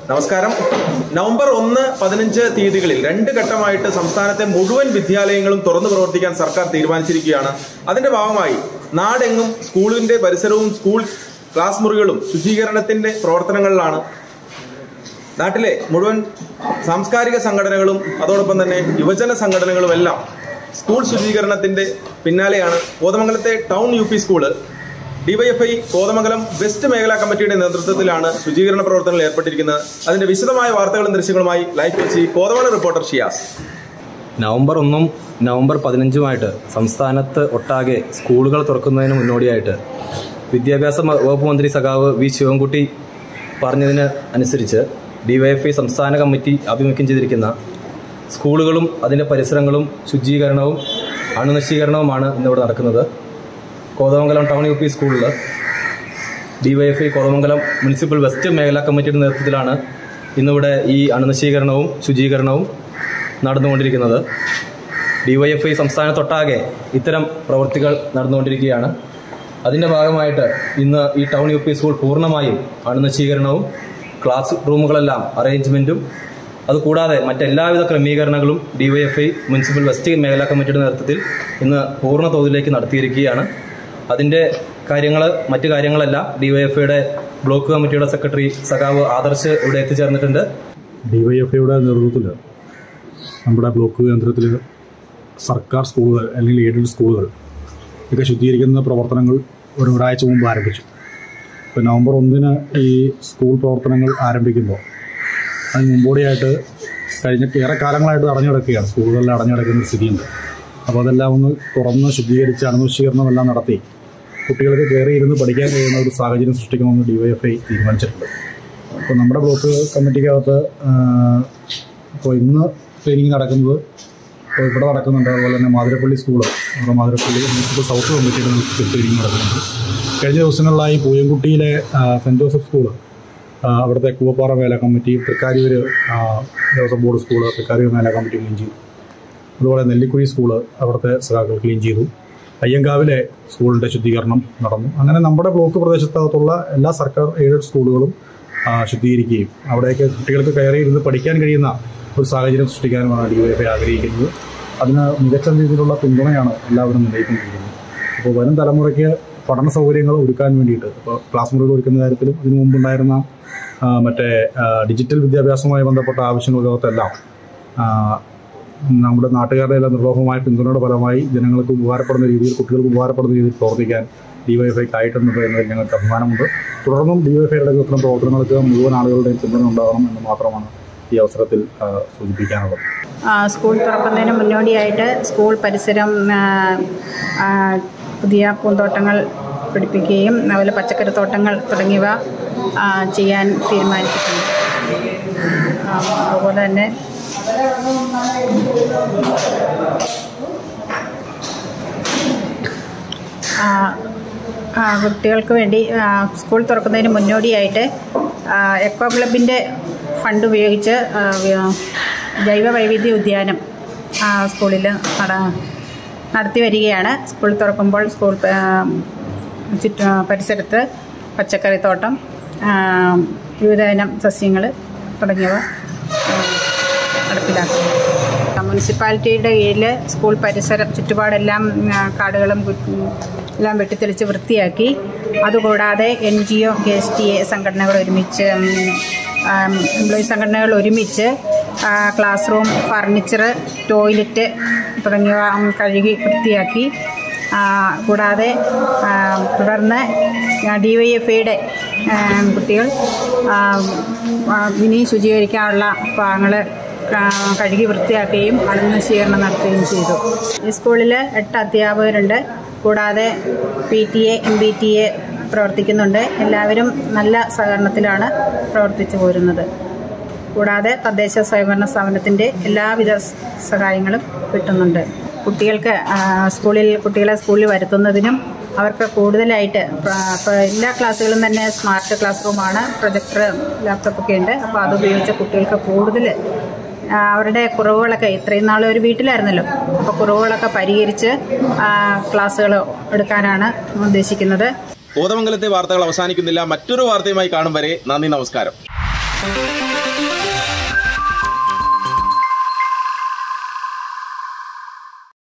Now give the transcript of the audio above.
നമസ്കാരം നവംബർ ഒന്ന് പതിനഞ്ച് തീയതികളിൽ രണ്ട് ഘട്ടമായിട്ട് സംസ്ഥാനത്തെ മുഴുവൻ വിദ്യാലയങ്ങളും തുറന്നു പ്രവർത്തിക്കാൻ സർക്കാർ തീരുമാനിച്ചിരിക്കുകയാണ് അതിന്റെ ഭാഗമായി നാടെങ്ങും സ്കൂളിന്റെ പരിസരവും സ്കൂൾ ക്ലാസ് മുറികളും ശുചീകരണത്തിന്റെ പ്രവർത്തനങ്ങളിലാണ് നാട്ടിലെ മുഴുവൻ സാംസ്കാരിക സംഘടനകളും അതോടൊപ്പം തന്നെ യുവജന സംഘടനകളും എല്ലാം സ്കൂൾ ശുചീകരണത്തിന്റെ പിന്നാലെയാണ് കോതമംഗലത്തെ town U P school DYFI Kothamangalam west മേഖലാ കമ്മിറ്റിയുടെ നേതൃത്വത്തിലാണ് ശുചീകരണ പ്രവർത്തനങ്ങൾ ഏർപ്പെട്ടിരിക്കുന്നത് അതിന്റെ വിശദമായ വാർത്തകളും ദൃശ്യങ്ങളുമായി life Kochi Kothamangalam reporter Shiyas November ഒന്നും നവംബർ പതിനഞ്ചുമായിട്ട് സംസ്ഥാനത്ത് ഒട്ടാകെ സ്കൂളുകൾ തുറക്കുന്നതിന് മുന്നോടിയായിട്ട് വിദ്യാഭ്യാസ മ- വകുപ്പ് മന്ത്രി സഖാവ് വി ശിവൻകുട്ടി പറഞ്ഞതിന് അനുസരിച്ച് ഡിവൈഎഫ്ഐ സംസ്ഥാന കമ്മിറ്റി ആഭിമുഖ്യം ചെയ്തിരിക്കുന്ന സ്കൂളുകളും അതിൻ്റെ പരിസരങ്ങളും ശുചീകരണവും അണുനശീകരണവുമാണ് ഇന്നിവിടെ നടക്കുന്നത് കോതമംഗലം ടൗൺ യു പി സ്കൂളിൽ ഡിവൈഎഫ്ഐ കോതമംഗലം മുനിസിപ്പൽ വെസ്റ്റ് മേഖലാ കമ്മിറ്റിയുടെ നേതൃത്വത്തിലാണ് ഇന്നിവിടെ ഈ അണുനശീകരണവും ശുചീകരണവും നടന്നുകൊണ്ടിരിക്കുന്നത് ഡിവൈഎഫ്ഐ സംസ്ഥാനത്തൊട്ടാകെ ഇത്തരം പ്രവൃത്തികൾ നടന്നുകൊണ്ടിരിക്കുകയാണ് അതിൻ്റെ ഭാഗമായിട്ട് ഇന്ന് ഈ ടൗൺ യു പി സ്കൂൾ പൂർണ്ണമായും അണുനശീകരണവും ക്ലാസ് റൂമുകളെല്ലാം അറേഞ്ച്മെൻറ്റും അതുകൂടാതെ മറ്റെല്ലാവിധ ക്രമീകരണങ്ങളും ഡിവൈഎഫ്ഐ മുനിസിപ്പൽ വെസ്റ്റ് മേഖലാ കമ്മിറ്റിയുടെ നേതൃത്വത്തിൽ ഇന്ന് പൂർണ്ണ തോതിലേക്ക് നടത്തിയിരിക്കുകയാണ് അതിൻ്റെ കാര്യങ്ങൾ മറ്റു കാര്യങ്ങളെല്ലാം ഡിവൈഎഫ്ഐയുടെ ബ്ലോക്ക് കമ്മിറ്റിയുടെ സെക്രട്ടറി സഖാവ് ആദർശ് ഇവിടെ എത്തിച്ചേർന്നിട്ടുണ്ട് ഡിവൈഎഫ്ഐയുടെ നേതൃത്വത്തിൽ നമ്മുടെ ബ്ലോക്ക് കേന്ദ്രത്തിൽ സർക്കാർ സ്കൂളുകൾ അല്ലെങ്കിൽ എയ്ഡഡ് സ്കൂളുകൾ ഒക്കെ ശുദ്ധീകരിക്കുന്ന പ്രവർത്തനങ്ങൾ ഒരു ഒരാഴ്ച മുമ്പ് ആരംഭിച്ചു ഇപ്പോൾ നവംബർ ഒന്നിന് ഈ സ്കൂൾ പ്രവർത്തനങ്ങൾ ആരംഭിക്കുമ്പോൾ അതിന് മുമ്പോടിയായിട്ട് കഴിഞ്ഞ ഏറെ കാലങ്ങളായിട്ട് അടഞ്ഞു കിടക്കുകയാണ് സ്കൂളുകളിൽ അടഞ്ഞു കിടക്കുന്ന സ്ഥിതിയുണ്ട് അപ്പോൾ അതെല്ലാം ഒന്ന് തുറന്ന് ശുദ്ധീകരിച്ച് അണുനശീകരണമെല്ലാം നടത്തി കുട്ടികൾക്ക് കയറി ഇരുന്ന് പഠിക്കാൻ കഴിയുന്ന ഒരു സാഹചര്യം സൃഷ്ടിക്കണമെന്ന് ഡിവൈഎഫ്ഐ തീരുമാനിച്ചിട്ടുണ്ട് അപ്പോൾ നമ്മുടെ ബ്ലോക്ക് കമ്മിറ്റിക്കകത്ത് ഇപ്പോൾ ഇന്ന് ട്രെയിനിങ് നടക്കുന്നത് ഇപ്പോൾ ഇവിടെ നടക്കുന്നുണ്ട് അതുപോലെ തന്നെ മാതിരപ്പള്ളി സ്കൂള് നമ്മുടെ മാതിരപ്പള്ളി മുനിസിപ്പൽ സൗത്ത് കമ്മിറ്റിയുടെ നേതൃത്വത്തിൽ ട്രെയിനിങ് നടക്കുന്നുണ്ട് കഴിഞ്ഞ ദിവസങ്ങളിലായി പൂയംകുട്ടിയിലെ ആ, സെൻറ് ജോസഫ് സ്കൂള് ആ, അവിടുത്തെ കൂവപ്പാറ മേല കമ്മിറ്റി തൃക്കാരിയൂർ ആ, ദേവസ്വം ബോർഡ് സ്കൂള് തൃക്കാരിയൂർ മേല കമ്മിറ്റി ക്ലീൻ ചെയ്തു അതുപോലെ നെല്ലിക്കുഴി സ്കൂള് അവിടുത്തെ സഖാക്കൾ ക്ലീൻ ചെയ്തു അയ്യങ്കാവിലെ സ്കൂളിൻ്റെ ശുദ്ധീകരണം നടന്നു അങ്ങനെ നമ്മുടെ ബ്ലോക്ക് പ്രദേശത്തകത്തുള്ള എല്ലാ സർക്കാർ എയ്ഡഡ് സ്കൂളുകളും ആ, ശുദ്ധീകരിക്കുകയും അവിടേക്ക് കുട്ടികൾക്ക് കയറി ഇരുന്ന് പഠിക്കാൻ കഴിയുന്ന ഒരു സാഹചര്യം സൃഷ്ടിക്കാനുമാണ് ഡി വൈ ആഗ്രഹിക്കുന്നത് അതിന് മികച്ച രീതിയിലുള്ള പിന്തുണയാണ് എല്ലാവരും നിലയിക്കൊണ്ടിരിക്കുന്നത് അപ്പോൾ വരും തലമുറയ്ക്ക് പഠന സൗകര്യങ്ങൾ ഒരുക്കാൻ വേണ്ടിയിട്ട് ഇപ്പോൾ ക്ലാസ് മുറികൾ ഒരുക്കുന്ന കാര്യത്തിലും ഇതിനു മുമ്പുണ്ടായിരുന്ന ആ, മറ്റേ ആ, ഡിജിറ്റൽ വിദ്യാഭ്യാസവുമായി ബന്ധപ്പെട്ട ആവശ്യങ്ങൾക്കകത്തെല്ലാം ആ, നമ്മുടെ നാട്ടുകാരുടെ എല്ലാം നിർലോഭമായ പിന്തുണയുടെ ഫലമായി ജനങ്ങൾക്ക് ഉപകാരപ്പെടുന്ന രീതിയിൽ കുട്ടികൾക്ക് ഉപകാരപ്പെടുന്ന രീതിയിൽ പ്രവർത്തിക്കാൻ ഡിവൈഎഫ്ഐക്ക് ആയിട്ടുണ്ട് എന്നതിൽ ഞങ്ങൾക്ക് അഭിമാനമുണ്ട് തുടർന്നും ഡിവൈഎഫ്ഐയുടെ ഇത്തരം പ്രവർത്തനങ്ങൾക്ക് മുഴുവൻ ആളുകളുടെയും പിന്തുണ ഉണ്ടാകണം എന്ന് മാത്രമാണ് ഈ അവസരത്തിൽ ആ, സൂചിപ്പിക്കാനുള്ളത് ആ, സ്കൂൾ തുറക്കുന്നതിന് മുന്നോടിയായിട്ട് സ്കൂൾ പരിസരം ആ, ആ, പുതിയ പൂന്തോട്ടങ്ങൾ പിടിപ്പിക്കുകയും അതുപോലെ പച്ചക്കറിത്തോട്ടങ്ങൾ തുടങ്ങിയവ ആ, ചെയ്യാൻ തീരുമാനിച്ചിട്ടുണ്ട് ആ, അതുപോലെ തന്നെ ആ, ആ, കുട്ടികൾക്ക് വേണ്ടി ആ, സ്കൂൾ തുറക്കുന്നതിന് മുന്നോടിയായിട്ട് ആ, എക്കോ ക്ലബിൻ്റെ ഫണ്ട് ഉപയോഗിച്ച് ആ, വ്യ- ജൈവ വൈവിധ്യ ഉദ്യാനം ആ, സ്കൂളിൽ നട നടത്തി വരികയാണ് സ്കൂൾ തുറക്കുമ്പോൾ സ്കൂൾ ആ, ചുറ്റു പരിസരത്ത് പച്ചക്കറിത്തോട്ടം ആ, വിവിധ ഇനം സസ്യങ്ങൾ തുടങ്ങിയവ ആ, നടപ്പിലാക്കും മുനിസിപ്പാലിറ്റിയുടെ കീഴിൽ സ്കൂൾ പരിസരം ചുറ്റുപാടെല്ലാം ആ, കാടുകളും കു- എല്ലാം വെട്ടിത്തെളിച്ച് വൃത്തിയാക്കി അതുകൂടാതെ N G O K S T A സംഘടനകൾ ഒരുമിച്ച് എംപ്ലോയി സംഘടനകൾ ഒരുമിച്ച് ആ, ക്ലാസ് റൂം ഫർണിച്ചർ ടോയ്ലറ്റ് തുടങ്ങിയവ ഉം, കഴുകി വൃത്തിയാക്കി ആ, കൂടാതെ ആ, തുടർന്ന് ഡി വൈ എഫ് ഐയുടെ കുട്ടികൾ ആ, ആ, ഇനി ശുചീകരിക്കാനുള്ള ഭാഗങ്ങൾ കഴുകി വൃത്തിയാക്കുകയും അണുനശീകരണം നടത്തുകയും ചെയ്തു ഈ സ്കൂളിൽ എട്ട് അധ്യാപകരുണ്ട് കൂടാതെ P T A M P T A പ്രവർത്തിക്കുന്നുണ്ട് എല്ലാവരും നല്ല സഹകരണത്തിലാണ് പ്രവർത്തിച്ചു പോരുന്നത് കൂടാതെ തദ്ദേശ സ്വയംഭരണ സ്ഥാപനത്തിൻ്റെ എല്ലാവിധ സ് സഹായങ്ങളും കിട്ടുന്നുണ്ട് കുട്ടികൾക്ക് ആ, സ്കൂളിൽ കുട്ടികളെ സ്കൂളിൽ വരുത്തുന്നതിനും അവർക്ക് കൂടുതലായിട്ട് പ- ഇപ്പോൾ എല്ലാ ക്ലാസ്സുകളും തന്നെ സ്മാർട്ട് ക്ലാസ് റൂമാണ് പ്രൊജക്ടർ ലാപ്ടോപ്പൊക്കെ ഉണ്ട് അപ്പോൾ അതുപയോഗിച്ച് കുട്ടികൾക്ക് കൂടുതൽ ആ, അവരുടെ കുറവുകളൊക്കെ ഇത്രയും നാൾ ഒരു വീട്ടിലായിരുന്നല്ലോ അപ്പോൾ കുറവുകളൊക്കെ പരിഹരിച്ച് ആ, ക്ലാസ്സുകൾ എടുക്കാനാണ് ഉദ്ദേശിക്കുന്നത് കോതമംഗലത്തെ വാർത്തകൾ അവസാനിക്കുന്നില്ല മറ്റൊരു വാർത്തയുമായി കാണും വരെ നന്ദി നമസ്കാരം